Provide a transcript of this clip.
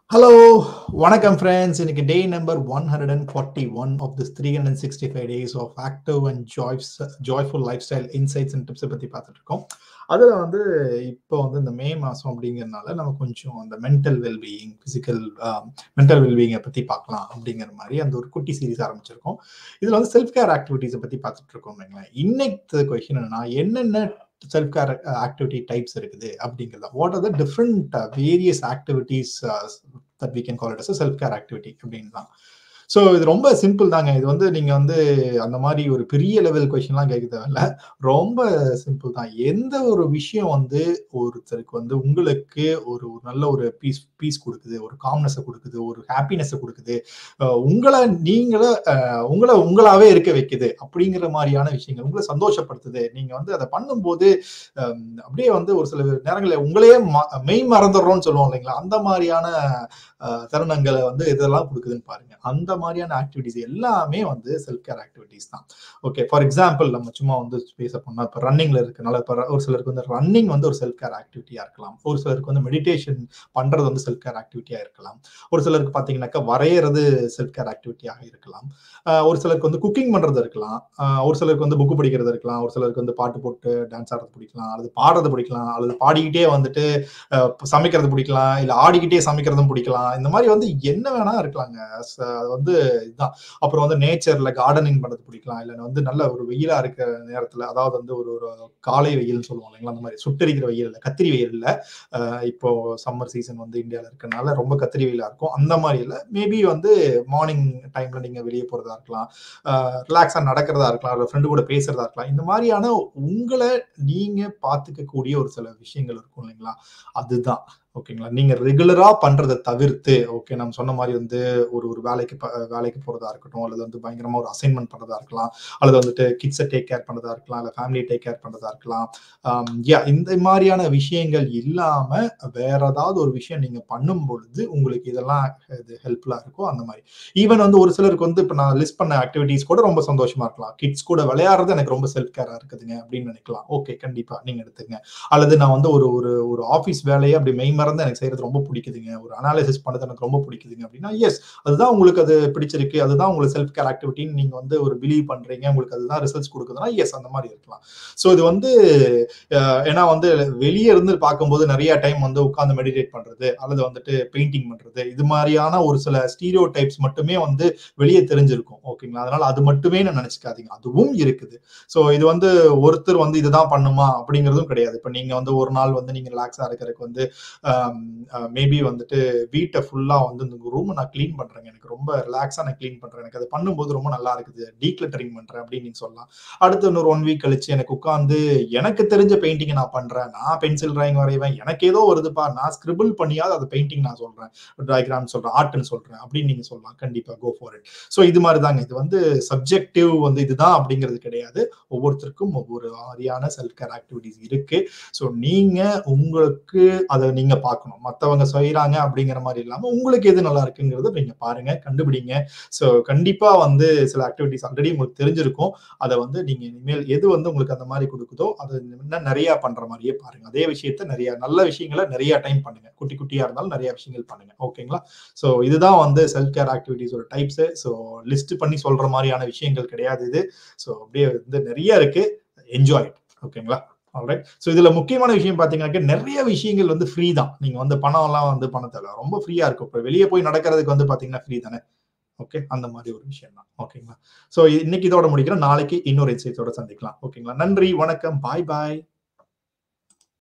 hello வணக்கம் friends இன்னைக்கு day number one hundred and forty one of this three hundred and sixty five days of active and joys joyful lifestyle insights and டிப்ஸை பற்றி பார்த்துட்டு இருக்கோம் அதில் வந்து இப்போ வந்து இந்த மே மாதம் அப்படிங்கிறதுனால நம்ம கொஞ்சம் அந்த மென்டல் வெல்பீயிங் ஃபிசிக்கல் மென்டல் வெல்பீயிங்கை பற்றி பார்க்கலாம் அப்படிங்கிற மாதிரி அந்த ஒரு குட்டி சீரிஸ் ஆரம்பிச்சிருக்கோம் இதில் வந்து செல்ஃப் கேர் ஆக்டிவிட்டீஸை பற்றி பார்த்துட்டு இருக்கோம் இல்லைங்களா இன்னைக்கு கொஷின் என்னன்னா என்னென்ன செல்ஃப் கேர் ஆக்டிவிட்டி டைப்ஸ் இருக்குது அப்படிங்கிறத what are the different various activities that we can call it as self care activity அப்படின்னு தான் ஸோ இது ரொம்ப சிம்பிள் தாங்க இது வந்து நீங்க வந்து அந்த மாதிரி ஒரு பெரிய லெவல் கொஷின்லாம் கேட்க தேவையில்ல ரொம்ப சிம்பிள் தான் எந்த ஒரு விஷயம் வந்து ஒருத்தருக்கு வந்து உங்களுக்கு ஒரு நல்ல ஒரு பீஸ் பீஸ் கொடுக்குது ஒரு காம்னஸை கொடுக்குது ஒரு ஹாப்பினஸை கொடுக்குது உங்களை நீங்கள உங்களை உங்களாவே இருக்க வைக்குது அப்படிங்கிற மாதிரியான விஷயங்கள் உங்களை சந்தோஷப்படுத்துது நீங்க வந்து அதை பண்ணும்போது அப்படியே வந்து ஒரு சில நேரங்களில் உங்களையே மெய் மறந்துடுறோம்னு சொல்லுவோம் இல்லைங்களா அந்த மாதிரியான தருணங்களை வந்து இதெல்லாம் கொடுக்குதுன்னு பாருங்க அந்த மாதிரியான ஆக்டிவிட்டிஸ் எல்லாமே வந்து செல்ஃப் கேர் ஆக்டிவிட்டிஸ் தான் ஓகே ஃபார் எக்ஸாம்பிள் நம்ம சும்மா வந்து பேச போனா இப்போ ரன்னிங்ல இருக்கனால இப்போ ஒரு சிலருக்கு வந்து ரன்னிங் வந்து ஒரு செல்ஃப் கேர் ஆக்டிவிட்டியா இருக்கலாம் ஒரு சிலருக்கு வந்து மெடிடேஷன் பண்றது வந்து செல்ஃப் கேர் ஆக்டிவிட்டியா இருக்கலாம் ஒரு சிலருக்கு பார்த்தீங்கன்னாக்கா வரைகிறது செல்ஃப் கேர் ஆக்டிவிட்டியாக இருக்கலாம் ஒரு சிலருக்கு வந்து குக்கிங் பண்றது இருக்கலாம் ஒரு சிலருக்கு வந்து புக்கு படிக்கிறது இருக்கலாம் ஒரு சிலருக்கு வந்து பாட்டு போட்டு டான்ஸ் ஆடுறது பிடிக்கலாம் அல்லது பாடுறது பிடிக்கலாம் அல்லது பாடிக்கிட்டே வந்துட்டு சமைக்கிறது பிடிக்கலாம் இல்லை ஆடிக்கிட்டே சமைக்கிறதும் பிடிக்கலாம் இந்த மாதிரி வந்து என்ன வேணா இருக்கலாங்க அது வந்து இதுதான் அப்புறம் வந்து நேச்சர்ல கார்டனிங் பண்றது பிடிக்கலாம் இல்லை வந்து நல்ல ஒரு வெயிலா இருக்கிற நேரத்துல அதாவது வந்து ஒரு ஒரு காலை வெயில்னு சொல்லுவோம் இல்லைங்களா அந்த மாதிரி சுட்டரிக்கிற வெயில் இல்லை கத்திரி வெயில் இல்லை இப்போ சம்மர் சீசன் வந்து இந்தியாவில் இருக்கனால ரொம்ப கத்திரி வெயிலா இருக்கும் அந்த மாதிரி இல்லை மேபி வந்து மார்னிங் டைம்ல நீங்க வெளியே போறதா இருக்கலாம் ரிலாக்ஸா நடக்கிறதா இருக்கலாம் இல்லை ஃப்ரெண்டு கூட பேசுறதா இருக்கலாம் இந்த மாதிரியான உங்களை நீங்க பார்த்துக்க கூடிய ஒரு சில விஷயங்கள் இருக்கும் இல்லைங்களா அதுதான் ஓகேங்களா நீங்க ரெகுலரா பண்றதை தவிர்த்து ஓகே நம்ம சொன்ன மாதிரி வந்து ஒரு ஒரு வேலைக்கு வேலைக்கு போறதா இருக்கட்டும் அல்லது வந்து பயங்கரமா ஒரு அசைன்மெண்ட் பண்றதா இருக்கலாம் அல்லது வந்துட்டு கிட்ஸை டேக் கேர் பண்றதா இருக்கலாம் இல்ல ஃபேமிலியை டேக் கேர் பண்றதா இருக்கலாம் யா இந்த மாதிரியான விஷயங்கள் இல்லாம வேற ஏதாவது ஒரு விஷயம் நீங்க பண்ணும் பொழுது உங்களுக்கு இதெல்லாம் இது ஹெல்ப்ஃபுல்லா இருக்கும் அந்த மாதிரி ஈவன் வந்து ஒரு சிலருக்கு வந்து இப்ப நான் லிஸ்ட் பண்ண ஆக்டிவிட்டிஸ் கூட ரொம்ப சந்தோஷமா இருக்கலாம் கிட்ஸ் கூட விளையாடுறது எனக்கு ரொம்ப செல்ஃப் கேரா இருக்குதுங்க அப்படின்னு நினைக்கலாம் ஓகே கண்டிப்பா நீங்க எடுத்துங்க அல்லது நான் வந்து ஒரு ஒரு ஒரு ஆஃபீஸ் வேலையை அப்படி மெய் மறந்து எனக்கு செய்யறது ரொம்ப பிடிக்குதுங்க ஒரு அனாலிசிஸ் பண்ணது எனக்கு ரொம்ப பிடிக்குதுங்க அப்படின்னா எஸ் அதுதான் உங்களுக்கு அது பிடிச்சிருக்கு அதுதான் உங்களுக்கு செல்ஃப் கேர் ஆக்டிவிட்டின்னு நீங்க வந்து ஒரு பிலீவ் பண்றீங்க உங்களுக்கு அதுதான் ரிசல்ட்ஸ் கொடுக்குதுன்னா எஸ் அந்த மாதிரி இருக்கலாம் ஸோ இது வந்து ஏன்னா வந்து வெளியே இருந்து பார்க்கும்போது நிறைய டைம் வந்து உட்காந்து மெடிடேட் பண்றது அல்லது வந்துட்டு பெயிண்டிங் பண்றது இது மாதிரியான ஒரு சில ஸ்டீரியோ டைப்ஸ் மட்டுமே வந்து வெளியே தெரிஞ்சிருக்கும் ஓகேங்களா அதனால அது மட்டுமே நான் நினைச்சுக்காதீங்க அதுவும் இருக்குது ஸோ இது வந்து ஒருத்தர் வந்து இதுதான் பண்ணுமா அப்படிங்கிறதும் கிடையாது இப்போ நீங்க வந்து ஒரு நாள் வந்து நீங்க ரிலாக்ஸா இருக்கிறதுக்கு வந்து மேபி வந்துட்டு வீட்டை ஃபுல்லா வந்து இந்த ரூமை நான் க்ளீன் பண்றேங்க எனக்கு ரொம்ப ரிலாக்ஸா நான் க்ளீன் பண்றேன் எனக்கு அது பண்ணும்போது ரொம்ப நல்லா இருக்குது டீக்ளட்டரிங் பண்றேன் அப்படின்னு நீங்க சொல்லலாம் அடுத்து இன்னொரு ஒன் வீக் கழிச்சு எனக்கு உட்காந்து எனக்கு தெரிஞ்ச பெயிண்டிங் நான் பண்றேன் நான் பென்சில் டிராயிங் வரைவேன் எனக்கு ஏதோ வருதுப்பா நான் ஸ்கிரிபிள் பண்ணியாவது அது பெயிண்டிங் நான் சொல்றேன் டிராயிகிராம் சொல்றேன் ஆர்ட்னு சொல்றேன் அப்படின்னு நீங்க சொல்லலாம் கண்டிப்பா கோ ஃபார் இட் ஸோ இது மாதிரி தாங்க இது வந்து சப்ஜெக்டிவ் வந்து இதுதான் அப்படிங்கிறது கிடையாது ஒவ்வொருத்தருக்கும் ஒவ்வொரு மாதிரியான செல்ஃப் கேர் ஆக்டிவிட்டிஸ் இருக்கு ஸோ நீங்க உங்களுக்கு அதை நீங்க பார்க்கணும் மற்றவங்க செய்யறாங்க அப்படிங்கிற மாதிரி இல்லாம உங்களுக்கு எது நல்லா இருக்குங்கிறத நீங்க பாருங்க கண்டுபிடிங்க ஸோ கண்டிப்பா வந்து சில ஆக்டிவிட்டிஸ் ஆல்ரெடி உங்களுக்கு தெரிஞ்சிருக்கும் அதை வந்து நீங்க இனிமேல் எது வந்து உங்களுக்கு அந்த மாதிரி கொடுக்குதோ அதை இன்னும் நிறைய பண்ற மாதிரியே பாருங்க அதே விஷயத்த நிறைய நல்ல விஷயங்களை நிறைய டைம் பண்ணுங்க குட்டி குட்டியா இருந்தாலும் நிறைய விஷயங்கள் பண்ணுங்க ஓகேங்களா ஸோ இதுதான் வந்து செல்ஃப் கேர் ஆக்டிவிட்டிஸோட டைப்ஸ் ஸோ லிஸ்ட் பண்ணி சொல்ற மாதிரியான விஷயங்கள் கிடையாது இது ஸோ அப்படியே வந்து நிறைய இருக்கு என்ஜாய் ஓகேங்களா ஆல்ரைட் ஸோ இதுல முக்கியமான விஷயம் பாத்தீங்கன்னாக்க நிறைய விஷயங்கள் வந்து ஃப்ரீ தான் நீங்க வந்து பணம் எல்லாம் வந்து பண்ண தேவை ரொம்ப ஃப்ரீயா இருக்கும் இப்போ வெளியே போய் நடக்கிறதுக்கு வந்து பாத்தீங்கன்னா ஃப்ரீ தானே ஓகே அந்த மாதிரி ஒரு விஷயம் தான் ஓகேங்களா ஸோ இன்னைக்கு இதோட முடிக்கிறோம் நாளைக்கு இன்னொரு இன்சைட்ஸோட சந்திக்கலாம் ஓகேங்களா நன்றி வணக்கம் பாய் பாய்